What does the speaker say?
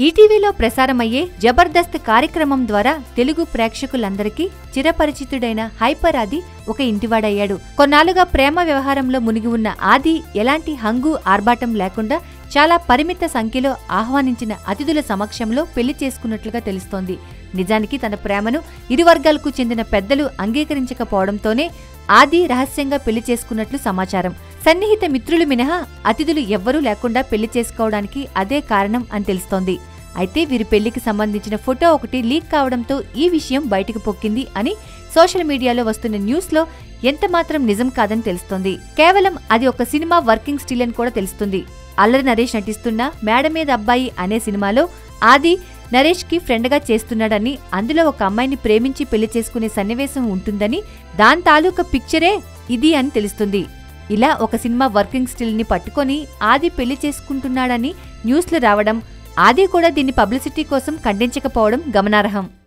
ఈటీవీలో ప్రసారమయ్యే జబర్దస్త్ కార్యక్రమం ద్వారా తెలుగు ప్రేక్షకులందరికీ చిరపరిచితుడైన హైపర్ ఆది ఒక ఇంటివాడయ్యాడు కొన్నాళ్లుగా ప్రేమ వ్యవహారంలో మునిగి ఉన్న ఆది ఎలాంటి హంగు ఆర్భాటం లేకుండా చాలా పరిమిత సంఖ్యలో ఆహ్వానించిన అతిథుల సమక్షంలో పెళ్లి చేసుకున్నట్లుగా తెలుస్తోంది నిజానికి తన ప్రేమను ఇరు వర్గాలకు చెందిన పెద్దలు అంగీకరించకపోవడంతోనే ఆది రహస్యంగా పెళ్లి చేసుకున్నట్లు సమాచారం సన్నిహిత మిత్రులు మినహా అతిథులు ఎవ్వరూ లేకుండా పెళ్లి చేసుకోవడానికి అదే కారణం అని తెలుస్తోంది అయితే వీరి పెళ్లికి సంబంధించిన ఫోటో ఒకటి లీక్ కావడంతో ఈ విషయం బయటకు పొక్కింది అని సోషల్ మీడియాలో వస్తున్న న్యూస్లో ఎంత మాత్రం నిజం కాదని తెలుస్తోంది కేవలం అది ఒక సినిమా వర్కింగ్ స్టిల్ అని కూడా తెలుస్తుంది అల్లరి నరేష్ నటిస్తున్న మేడ మీద అబ్బాయి అనే సినిమాలో ఆది నరేష్ కి ఫ్రెండ్ గా చేస్తున్నాడని అందులో ఒక అమ్మాయిని ప్రేమించి పెళ్లి చేసుకునే సన్నివేశం ఉంటుందని దాని తాలూకా పిక్చరే ఇది అని తెలుస్తుంది ఇలా ఒక సినిమా వర్కింగ్ స్టిల్ ని పట్టుకొని ఆది పెళ్లి చేసుకుంటున్నాడని న్యూస్లు రావడం ఆది కూడా దీన్ని పబ్లిసిటీ కోసం ఖండించకపోవడం గమనార్హం